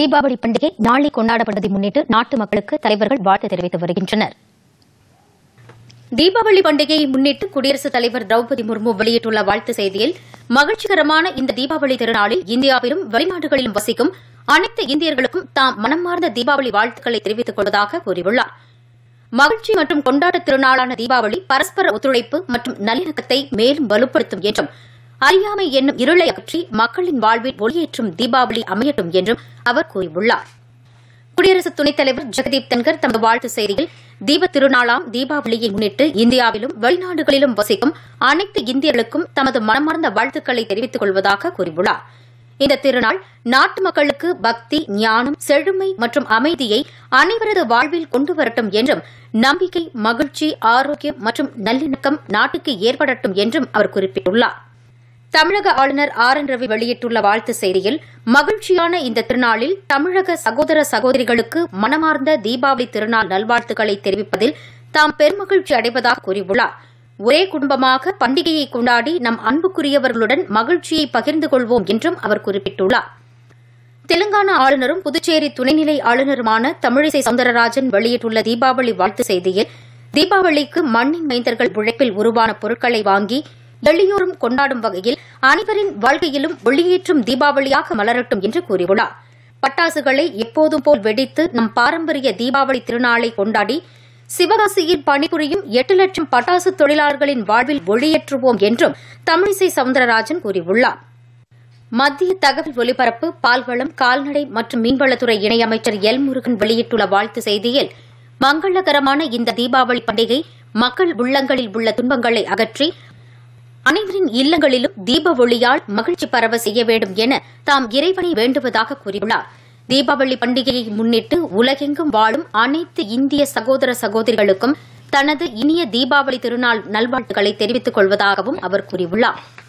தீபாவளி பண்டிகை நாளை கொண்டாடப்படுவதை முன்னிட்டு நாட்டு மக்களுக்கு தலைவர்கள் வாழ்த்து தெரிவித்து வருகின்றனர் தீபாவளி பண்டிகையை முன்னிட்டு குடியரசுத் தலைவர் திரௌபதி முர்மு வெளியிட்டுள்ள வாழ்த்து செய்தியில் மகிழ்ச்சிகரமான இந்த தீபாவளி திருநாளில் இந்தியாவிலும் வெளிநாடுகளிலும் வசிக்கும் அனைத்து இந்தியர்களுக்கும் தாம் மனமார்ந்த தீபாவளி வாழ்த்துக்களை தெரிவித்துக் கொள்வதாக கூறியுள்ளார் மகிழ்ச்சி மற்றும் கொண்டாட்ட திருநாளான தீபாவளி பரஸ்பர ஒத்துழைப்பு மற்றும் நல்லிணக்கத்தை மேலும் வலுப்படுத்தும் என்றும் அறியாமை என்னும் இருளை அகற்றி மக்களின் வாழ்வில் ஒளியேற்றும் தீபாவளி அமையட்டும் என்றும் அவர் கூறியுள்ளார் குடியரசு துணைத் தலைவர் ஜெகதீப் தன்கர் தமது வாழ்த்து செய்தியில் தீபத் திருநாளாம் தீபாவளியை முன்னிட்டு இந்தியாவிலும் வெளிநாடுகளிலும் வசிக்கும் அனைத்து இந்தியர்களுக்கும் தமது மனமார்ந்த வாழ்த்துக்களை தெரிவித்துக் கொள்வதாக கூறியுள்ளார் இந்த திருநாள் நாட்டு மக்களுக்கு பக்தி ஞானம் செழுமை மற்றும் அமைதியை அனைவரது வாழ்வில் கொண்டு வரட்டும் என்றும் நம்பிக்கை மகிழ்ச்சி ஆரோக்கியம் மற்றும் நல்லிணக்கம் நாட்டுக்கு ஏற்படட்டும் என்றும் அவர் குறிப்பிட்டுள்ளார் தமிழக ஆளுநர் ஆர் என் ரவி வெளியிட்டுள்ள வாழ்த்து செய்தியில் மகிழ்ச்சியான இந்த திருநாளில் தமிழக சகோதர சகோதரிகளுக்கு மனமார்ந்த தீபாவளி திருநாள் நல்வாழ்த்துக்களை தெரிவிப்பதில் தாம் பெருமகிழ்ச்சி அடைவதாக கூறியுள்ளார் ஒரே குடும்பமாக பண்டிகையை கொண்டாடி நம் அன்புக்குரியவர்களுடன் மகிழ்ச்சியை பகிர்ந்து கொள்வோம் என்றும் அவர் குறிப்பிட்டுள்ளார் தெலுங்கானா ஆளுநரும் புதுச்சேரி துணைநிலை ஆளுநருமான தமிழிசை சவுந்தரராஜன் வெளியிட்டுள்ள தீபாவளி வாழ்த்து செய்தியில் தீபாவளிக்கு மண்ணின் மைந்தர்கள் உழைப்பில் உருவான பொருட்களை வாங்கி எளியோரும் கொண்டாடும் வகையில் அனைவரின் வாழ்க்கையிலும் ஒளியேற்றும் தீபாவளியாக மலரட்டும் என்று கூறியுள்ளார் பட்டாசுகளை எப்போதும் போல் வெடித்து நம் பாரம்பரிய தீபாவளி திருநாளை கொண்டாடி சிவகாசியில் பணிபுரியும் எட்டு லட்சம் பட்டாசு தொழிலாளர்களின் வாழ்வில் ஒளியேற்றுவோம் என்றும் தமிழிசை சவுந்தரராஜன் கூறியுள்ளார் மத்திய தகவல் ஒலிபரப்பு பால்வளம் கால்நடை மற்றும் மீன்வளத்துறை இணையமைச்சர் எல் முருகன் வெளியிட்டுள்ள வாழ்த்து செய்தியில் மங்களகரமான இந்த தீபாவளி பண்டிகை மக்கள் உள்ளங்களில் உள்ள துன்பங்களை அகற்றி அனைவரின் இல்லங்களிலும் தீப ஒளியால் மகிழ்ச்சி பரவ செய்ய வேண்டும் என தாம் இறைவனை வேண்டுவதாக கூறியுள்ளார் தீபாவளி பண்டிகையை முன்னிட்டு உலகெங்கும் வாழும் அனைத்து இந்திய சகோதர சகோதரிகளுக்கும் தனது இனிய தீபாவளி திருநாள் நல்வாழ்த்துக்களை தெரிவித்துக் கொள்வதாகவும் அவர் கூறியுள்ளார்